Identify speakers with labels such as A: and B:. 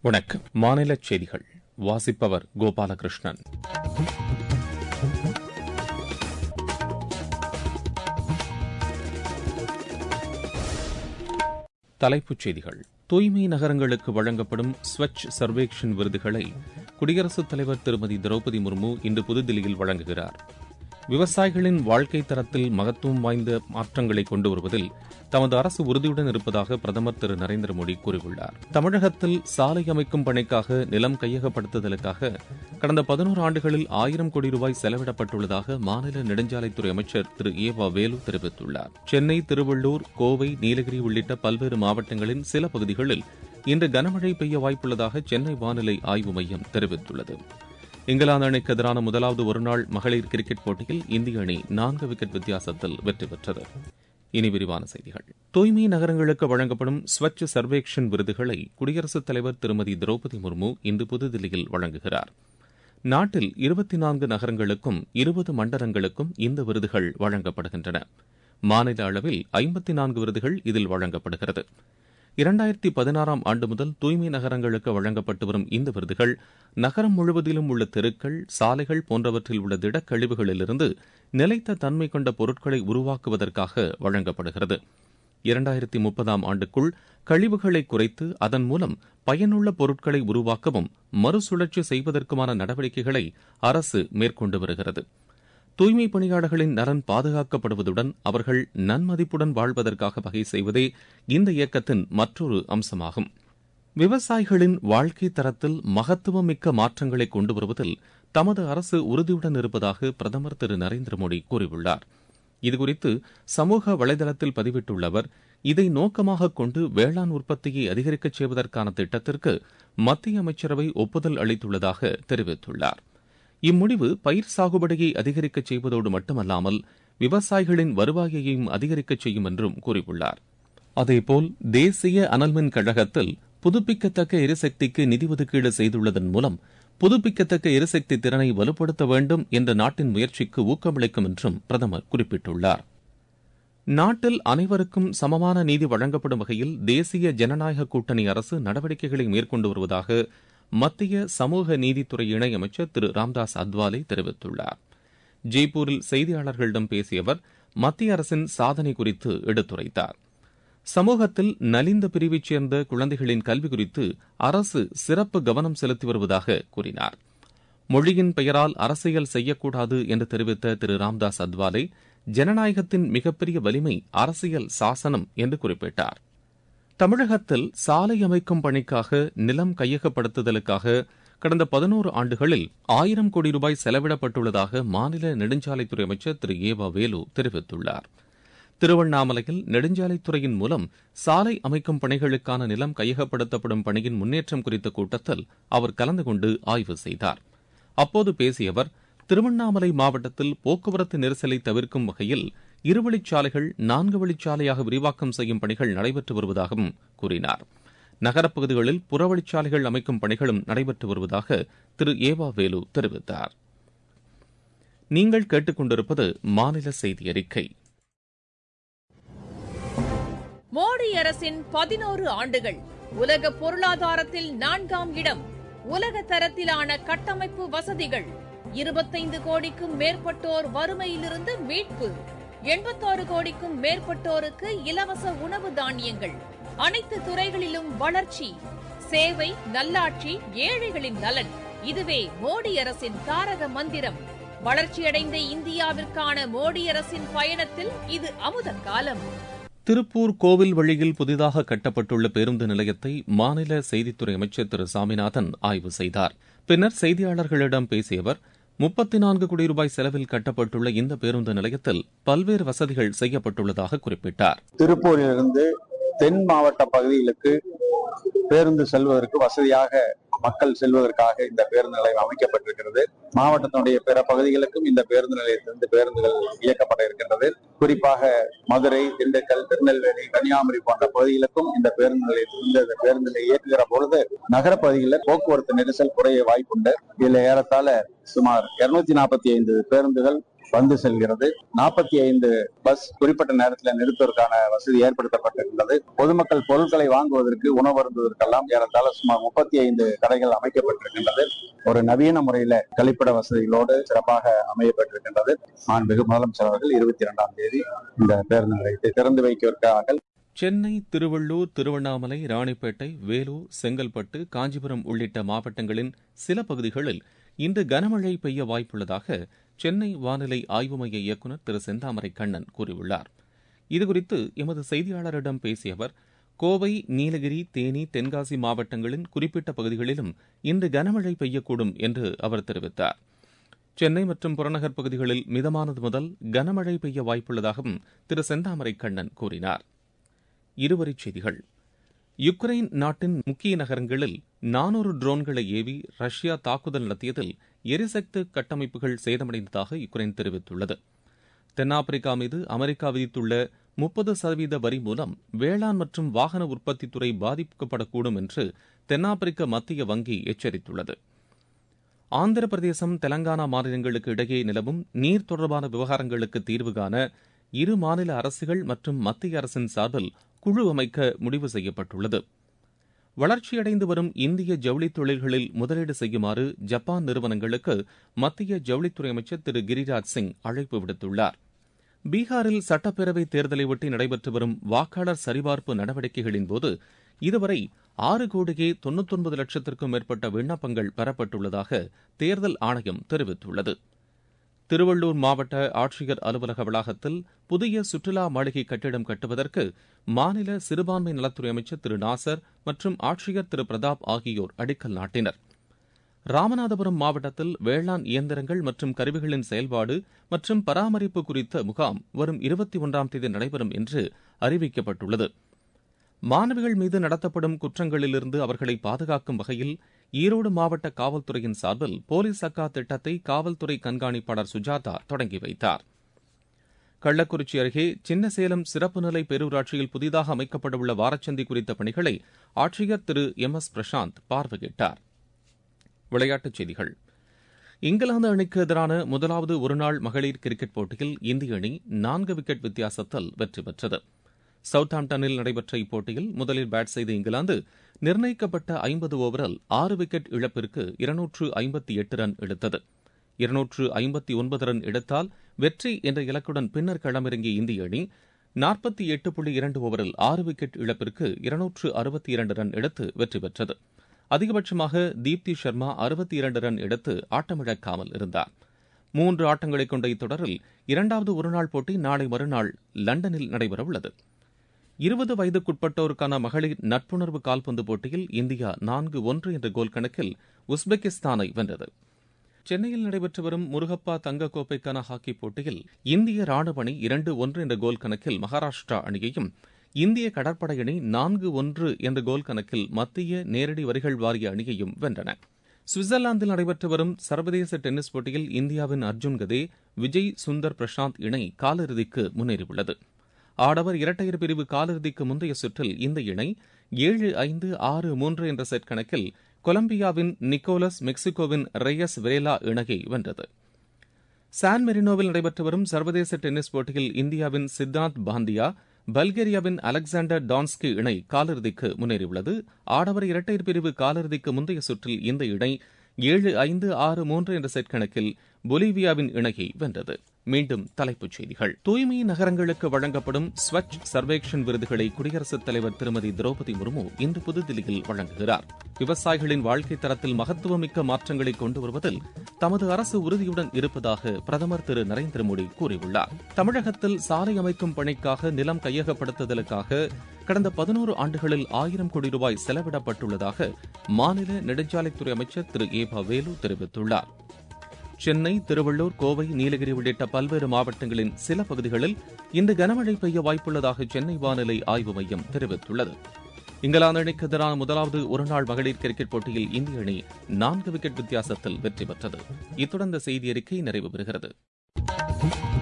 A: வணக்கம் மாநில செய்திகள் வாசிப்பவர் கோபாலகிருஷ்ணன் தலைப்புச் செய்திகள் தூய்மை நகரங்களுக்கு வழங்கப்படும் ஸ்வச் சர்வேக்ஷன் விருதுகளை குடியரசுத் தலைவர் திருமதி திரௌபதி முர்மு இன்று புதுதில்லியில் வழங்குகிறார் விவசாயிகளின் வாழ்க்கை தரத்தில் மகத்துவம் வாய்ந்த மாற்றங்களை கொண்டு வருவதில் தமது அரசு உறுதியுடன் இருப்பதாக பிரதமர் திரு நரேந்திர மோடி கூறியுள்ளார் தமிழகத்தில் சாலை அமைக்கும் பணிக்காக நிலம் கையகப்படுத்துதலுக்காக கடந்த பதினோரு ஆண்டுகளில் ஆயிரம் கோடி ரூபாய் செலவிடப்பட்டுள்ளதாக மாநில நெடுஞ்சாலைத்துறை அமைச்சர் திரு ஏ வ வேலு தெரிவித்துள்ளார் சென்னை திருவள்ளூர் கோவை நீலகிரி உள்ளிட்ட பல்வேறு மாவட்டங்களின் சில பகுதிகளில் இன்று கனமழை பெய்ய வாய்ப்புள்ளதாக சென்னை வானிலை ஆய்வு மையம் தெரிவித்துள்ளது இங்கிலாந்து அணிக்கு எதிரான முதலாவது ஒருநாள் மகளிர் கிரிக்கெட் போட்டியில் இந்திய அணி நான்கு விக்கெட் வித்தியாசத்தில் வெற்றி பெற்றது இனி விரிவான செய்திகள் தூய்மை நகரங்களுக்கு வழங்கப்படும் ஸ்வச் சர்வேக்ஷன் விருதுகளை குடியரசுத் தலைவர் திருமதி திரௌபதி முர்மு இன்று புதுதில்லியில் வழங்குகிறார் நாட்டில் இருபத்தி நான்கு நகரங்களுக்கும் இருபது மண்டலங்களுக்கும் இந்த விருதுகள் வழங்கப்படுகின்றன மாநில அளவில் ஐம்பத்தி நான்கு விருதுகள் இதில் வழங்கப்படுகிறது இரண்டாயிரத்தி பதினாறாம் ஆண்டு முதல் தூய்மை நகரங்களுக்கு வழங்கப்பட்டு வரும் இந்த விருதுகள் நகரம் முழுவதிலும் உள்ள தெருக்கள் சாலைகள் போன்றவற்றில் உள்ள திடக்கழிவுகளிலிருந்து நிலைத்த தன்மை கொண்ட பொருட்களை உருவாக்குவதற்காக வழங்கப்படுகிறது இரண்டாயிரத்தி முப்பதாம் ஆண்டுக்குள் கழிவுகளை குறைத்து அதன் மூலம் பயனுள்ள பொருட்களை உருவாக்கவும் மறுசுழற்சி செய்வதற்குமான நடவடிக்கைகளை அரசு மேற்கொண்டு வருகிறது தூய்மை பணியாளர்களின் நலன் பாதுகாக்கப்படுவதுடன் அவர்கள் நன்மதிப்புடன் வாழ்வதற்காக வகை செய்வதே இந்த இயக்கத்தின் மற்றொரு அம்சமாகும் விவசாயிகளின் வாழ்க்கை தரத்தில் மகத்துவமிக்க மாற்றங்களை கொண்டு வருவதில் தமது அரசு உறுதியுடன் இருப்பதாக பிரதமர் திரு நரேந்திர மோடி கூறியுள்ளார் இதுகுறித்து சமூக வலைதளத்தில் பதிவிட்டுள்ள அவர் இதை நோக்கமாக கொண்டு வேளாண் உற்பத்தியை அதிகரிக்கச் செய்வதற்கான திட்டத்திற்கு மத்திய அமைச்சரவை ஒப்புதல் அளித்துள்ளதாக தெரிவித்துள்ளார் இம்முடிவு பயிர் சாகுபடியை அதிகரிக்கச் செய்வதோடு மட்டுமல்லாமல் விவசாயிகளின் வருவாயையும் அதிகரிக்கச் செய்யும் என்றும் கூறியுள்ளார் அதேபோல் தேசிய அனல்மின் கழகத்தில் புதுப்பிக்கத்தக்க எரிசக்திக்கு நிதி ஒதுக்கீடு செய்துள்ளதன் மூலம் புதுப்பிக்கத்தக்க எரிசக்தி திறனை வலுப்படுத்த வேண்டும் என்ற நாட்டின் முயற்சிக்கு ஊக்கமளிக்கும் என்றும் பிரதமர் குறிப்பிட்டுள்ளார் நாட்டில் அனைவருக்கும் சமமான நீதி வழங்கப்படும் வகையில் தேசிய ஜனநாயக கூட்டணி அரசு நடவடிக்கைகளை மேற்கொண்டு வருவதாக மத்திய சமூக நீதித்துறை இணையமைச்சர் திரு ராம்தாஸ் அத்வாலே தெரிவித்துள்ளார் ஜெய்ப்பூரில் செய்தியாளர்களிடம் பேசிய அவர் மத்திய அரசின் சாதனை குறித்து எடுத்துரைத்தார் சமூகத்தில் நலிந்த பிரிவைச் சேர்ந்த குழந்தைகளின் கல்வி குறித்து அரசு சிறப்பு கவனம் செலுத்தி வருவதாக கூறினார் மொழியின் பெயரால் அரசியல் செய்யக்கூடாது என்று தெரிவித்த திரு ராம்தாஸ் அத்வாலே ஜனநாயகத்தின் மிகப்பெரிய வலிமை அரசியல் சாசனம் என்று குறிப்பிட்டார் தமிழகத்தில் சாலை அமைக்கும் பணிக்காக நிலம் கையகப்படுத்துதலுக்காக கடந்த பதினோரு ஆண்டுகளில் ஆயிரம் கோடி ரூபாய் செலவிடப்பட்டுள்ளதாக மாநில நெடுஞ்சாலைத்துறை அமைச்சர் திரு ஏவா வேலு தெரிவித்துள்ளார் திருவண்ணாமலையில் நெடுஞ்சாலைத்துறையின் மூலம் சாலை அமைக்கும் பணிகளுக்கான நிலம் கையகப்படுத்தப்படும் பணியின் முன்னேற்றம் குறித்த கூட்டத்தில் அவர் கலந்து கொண்டு ஆய்வு செய்தார் அப்போது பேசிய அவர் திருவண்ணாமலை மாவட்டத்தில் போக்குவரத்து நெரிசலை தவிர்க்கும் வகையில் இருவழிச்சாலைகள் நான்கு வழிச்சாலையாக விரிவாக்கம் செய்யும் பணிகள் நடைபெற்று வருவதாகவும் கூறினார் நகரப்பகுதிகளில் புறவழிச்சாலைகள் அமைக்கும் பணிகளும் நடைபெற்று வருவதாக திரு ஏவா வேலு தெரிவித்தார் நீங்கள் கேட்டுக்கொண்டிருப்பது மாநில செய்தி அறிக்கை
B: மோடி அரசின் பதினோரு ஆண்டுகள் உலக பொருளாதாரத்தில் நான்காம் இடம் உலக தரத்திலான கட்டமைப்பு வசதிகள் இருபத்தைந்து கோடிக்கும் மேற்பட்டோர் வறுமையிலிருந்து மீட்பு எண்பத்தாறு கோடிக்கும் மேற்பட்டோருக்கு இலவச உணவு தானியங்கள் அனைத்து துறைகளிலும் வளர்ச்சி சேவை நல்லாட்சி ஏழைகளின் நலன் இதுவே மோடி அரசின் தாரக மந்திரம் வளர்ச்சியடைந்த இந்தியாவிற்கான மோடி அரசின் பயணத்தில் இது அமுத காலம்
A: திருப்பூர் கோவில் வழியில் புதிதாக கட்டப்பட்டுள்ள பேருந்து நிலையத்தை மாநில செய்தித்துறை அமைச்சர் திரு சாமிநாதன் ஆய்வு செய்தார் பின்னர் செய்தியாளர்களிடம் பேசிய அவர் முப்பத்தி நான்கு கோடி ரூபாய் செலவில் கட்டப்பட்டுள்ள இந்த பேருந்து நிலையத்தில் பல்வேறு வசதிகள் செய்யப்பட்டுள்ளதாக குறிப்பிட்டார்
C: திருப்பூரிலிருந்து தென் மாவட்ட பகுதிகளுக்கு பேருந்து செல்வதற்கு வசதியாக மக்கள் செல்வதற்காக இந்த பேருந்து நிலையம் அமைக்கப்பட்டிருக்கிறது மாவட்டத்தினுடைய பிற பகுதிகளுக்கும் இந்த பேருந்து நிலையத்திலிருந்து பேருந்துகள் இயக்கப்பட இருக்கின்றது குறிப்பாக மதுரை திண்டுக்கல் திருநெல்வேலி கன்னியாகுமரி போன்ற பகுதிகளுக்கும் இந்த பேருந்து நிலையத்திலிருந்து இந்த பேருந்து நிலையம் இயக்குகிற பொழுது நகர பகுதிகளில் போக்குவரத்து நெரிசல் குறைய வாய்ப்புண்டு இதுல ஏறத்தாழ சுமார் இருநூத்தி நாற்பத்தி ஐந்து பேருந்துகள் வந்து செல்கிறது நாற்பத்தி ஐந்து பஸ் குறிப்பிட்ட நேரத்தில் நிறுத்துவதற்கான வசதி ஏற்படுத்தப்பட்டிருக்கிறது பொதுமக்கள் பொருட்களை வாங்குவதற்கு உணவு அருந்துவதற்கெல்லாம் ஏறத்தாழ சுமார் முப்பத்தி ஐந்து கடைகள் அமைக்கப்பட்டிருக்கின்றது ஒரு நவீன முறையில கழிப்பிட வசதிகளோடு சிறப்பாக அமையப்பட்டிருக்கின்றது மாண்புமிகு முதலமைச்சர் அவர்கள் இருபத்தி இரண்டாம் தேதி இந்த பேருந்து நிலையத்தை திறந்து வைக்கிறார்கள்
A: சென்னை திருவள்ளூர் திருவண்ணாமலை ராணிப்பேட்டை வேலூர் செங்கல்பட்டு காஞ்சிபுரம் உள்ளிட்ட மாவட்டங்களின் சில பகுதிகளில் இன்று கனமழை பெய்ய வாய்ப்புள்ளதாக சென்னை வானிலை ஆய்வு மைய இயக்குநர் திரு செந்தாமரை கண்ணன் கூறியுள்ளார் இதுகுறித்து எமது செய்தியாளரிடம் பேசிய அவர் கோவை நீலகிரி தேனி தென்காசி மாவட்டங்களின் குறிப்பிட்ட பகுதிகளிலும் இன்று கனமழை பெய்யக்கூடும் என்று அவர் தெரிவித்தார் சென்னை மற்றும் புறநகர் பகுதிகளில் மிதமானது முதல் கனமழை பெய்ய வாய்ப்புள்ளதாகவும் திரு செந்தாமரை கண்ணன் கூறினார் இருவரிச் செய்திகள் யுக்ரைன் நாட்டின் முக்கிய நகரங்களில் நானூறு ட்ரோன்களை ஏவி ரஷ்யா தாக்குதல் நடத்தியதில் எரிசக்தி கட்டமைப்புகள் சேதமடைந்ததாக யுக்ரைன் தெரிவித்துள்ளது தென்னாப்பிரிக்கா மீது அமெரிக்கா விதித்துள்ள முப்பது சதவீத வரி மூலம் வேளாண் மற்றும் வாகன உற்பத்தித் துறை பாதிக்கப்படக்கூடும் என்று தென்னாப்பிரிக்க மத்திய வங்கி எச்சரித்துள்ளது ஆந்திர பிரதேசம் தெலங்கானா மாநிலங்களுக்கு இடையே நிலவும் நீர் தொடர்பான விவகாரங்களுக்கு தீர்வு காண இரு மாநில அரசுகள் மற்றும் மத்திய அரசின் சார்பில் குழு அமைக்க முடிவு செய்யப்பட்டுள்ளது வளர்ச்சியடைந்து வரும் இந்திய ஜவுளித் தொழில்களில் முதலீடு செய்யுமாறு ஜப்பான் நிறுவனங்களுக்கு மத்திய ஜவுளித்துறை அமைச்சர் திரு கிரிராஜ் சிங் அழைப்பு விடுத்துள்ளார் பீகாரில் சட்டப்பேரவைத் தேர்தலையொட்டி நடைபெற்று வரும் வாக்காளர் சரிபார்ப்பு நடவடிக்கைகளின்போது இதுவரை ஆறு கோடியே தொன்னூத்தொன்பது லட்சத்திற்கும் மேற்பட்ட விண்ணப்பங்கள் பெறப்பட்டுள்ளதாக தேர்தல் ஆணையம் தெரிவித்துள்ளது திருவள்ளூர் மாவட்ட ஆட்சியர் அலுவலக வளாகத்தில் புதிய சுற்றுலா மாளிகை கட்டிடம் கட்டுவதற்கு மாநில சிறுபான்மை நலத்துறை அமைச்சர் திரு நாசர் மற்றும் ஆட்சியர் திரு பிரதாப் ஆகியோர் அடிக்கல் நாட்டினர் ராமநாதபுரம் மாவட்டத்தில் வேளாண் இயந்திரங்கள் மற்றும் கருவிகளின் செயல்பாடு மற்றும் பராமரிப்பு குறித்த முகாம் வரும் இருபத்தி ஒன்றாம் தேதி நடைபெறும் என்று அறிவிக்கப்பட்டுள்ளது மாணவிகள் மீது நடத்தப்படும் குற்றங்களிலிருந்து அவர்களை பாதுகாக்கும் வகையில் ஈரோடு மாவட்ட காவல்துறையின் சார்பில் போலீஸ் அக்கா திட்டத்தை காவல்துறை கண்காணிப்பாளர் சுஜாதா தொடங்கி வைத்தார் கள்ளக்குறிச்சி அருகே சின்னசேலம் சிறப்பு நிலை பேரூராட்சியில் புதிதாக அமைக்கப்படவுள்ள வாரச்சந்தி குறித்த பணிகளை ஆட்சியர் திரு எம் எஸ் பிரசாந்த் பார்வையிட்டார் விளையாட்டுச் செய்திகள் இங்கிலாந்து அணிக்கு எதிரான முதலாவது ஒருநாள் மகளிர் கிரிக்கெட் போட்டியில் இந்திய அணி நான்கு விக்கெட் வித்தியாசத்தில் வெற்றி பெற்றது சவுத்தாம்டனில் நடைபெற்ற இப்போட்டியில் முதலில் பேட் செய்த இங்கிலாந்து நிர்ணயிக்கப்பட்ட ஐம்பது ஓவரில் ஆறு விக்கெட் இழப்பிற்கு இருநூற்று ஐம்பத்தி எட்டு ரன் எடுத்தது இருநூற்று ஐம்பத்தி ஒன்பது ரன் எடுத்தால் வெற்றி என்ற இலக்குடன் பின்னர் களமிறங்கிய இந்திய அணி நாற்பத்தி எட்டு புள்ளி இரண்டு ஓவரில் ஆறு விக்கெட் இழப்பிற்கு இருநூற்று அறுபத்தி இரண்டு ரன் எடுத்து வெற்றி பெற்றது அதிகபட்சமாக தீப்தி சர்மா அறுபத்தி இரண்டு ரன் எடுத்து ஆட்டமிழக்காமல் இருந்தார் மூன்று ஆட்டங்களை கொண்ட இத்தொடரில் இரண்டாவது ஒருநாள் போட்டி நாளை மறுநாள் லண்டனில் நடைபெறவுள்ளது இருபது வயதுக்குட்பட்டோருக்கான மகளிர் நட்புணர்வு கால்பந்து போட்டியில் இந்தியா நான்கு ஒன்று என்ற கோல் கணக்கில் உஸ்பெகிஸ்தானை வென்றது சென்னையில் நடைபெற்று வரும் முருகப்பா தங்கக்கோப்பைக்கான ஹாக்கி போட்டியில் இந்திய ராணுவ அணி இரண்டு ஒன்று என்ற கோல் கணக்கில் மகாராஷ்டிரா அணியையும் இந்திய கடற்படை அணி நான்கு ஒன்று என்ற கோல் கணக்கில் மத்திய நேரடி வரிகள் வாரிய அணியையும் வென்றன சுவிட்சர்லாந்தில் நடைபெற்று வரும் சர்வதேச டென்னிஸ் போட்டியில் இந்தியாவின் அர்ஜுன் கதே விஜய் சுந்தர் பிரசாந்த் இணை காலிறுதிக்கு முன்னேறியுள்ளது ஆடவர் இரட்டையர் பிரிவு காலிறுதிக்கு முந்தைய சுற்றில் இந்த இணை ஏழு ஐந்து ஆறு மூன்று என்ற செட் கணக்கில் கொலம்பியாவின் நிக்கோலஸ் மெக்சிகோவின் ரெயஸ் வெரேலா இணையை வென்றது சான் மெரினோவில் நடைபெற்று வரும் சர்வதேச டென்னிஸ் போட்டியில் இந்தியாவின் சித்தார்த் பாந்தியா பல்கேரியாவின் அலெக்சாண்டர் டான்ஸ்கி இணை காலிறுதிக்கு முன்னேறியுள்ளது ஆடவர் இரட்டையர் பிரிவு காலிறுதிக்கு முந்தைய சுற்றில் இந்த இணை ஏழு ஐந்து ஆறு மூன்று என்ற செட் கணக்கில் பொலிவியாவின் இணையை வென்றது மீண்டும் தலைப்புச் செய்திகள் தூய்மை நகரங்களுக்கு வழங்கப்படும் ஸ்வச் சர்வேக்ஷன் விருதுகளை குடியரசுத் தலைவர் திருமதி திரௌபதி முர்மு இன்று புதுதில்லியில் வழங்குகிறார் விவசாயிகளின் வாழ்க்கை தரத்தில் மகத்துவமிக்க மாற்றங்களை கொண்டு வருவதில் தமது அரசு உறுதியுடன் இருப்பதாக பிரதமர் திரு நரேந்திர மோடி கூறியுள்ளார் தமிழகத்தில் சாலை அமைக்கும் பணிக்காக நிலம் கையகப்படுத்துதலுக்காக கடந்த பதினோரு ஆண்டுகளில் ஆயிரம் கோடி ரூபாய் செலவிடப்பட்டுள்ளதாக மாநில நெடுஞ்சாலைத்துறை அமைச்சர் திரு ஏ ப வேலு தெரிவித்துள்ளார் சென்னை திருவள்ளூர் கோவை நீலகிரி உள்ளிட்ட பல்வேறு மாவட்டங்களின் சில பகுதிகளில் இன்று கனமழை பெய்ய வாய்ப்புள்ளதாக சென்னை வானிலை ஆய்வு மையம் தெரிவித்துள்ளது இங்கிலாந்து அணிக்கு எதிரான முதலாவது ஒருநாள் மகளிர் கிரிக்கெட் போட்டியில் இந்திய அணி நான்கு விக்கெட் வித்தியாசத்தில் வெற்றி பெற்றது இத்துடன் இந்த செய்தி அறிக்கை நிறைவு பெறுகிறது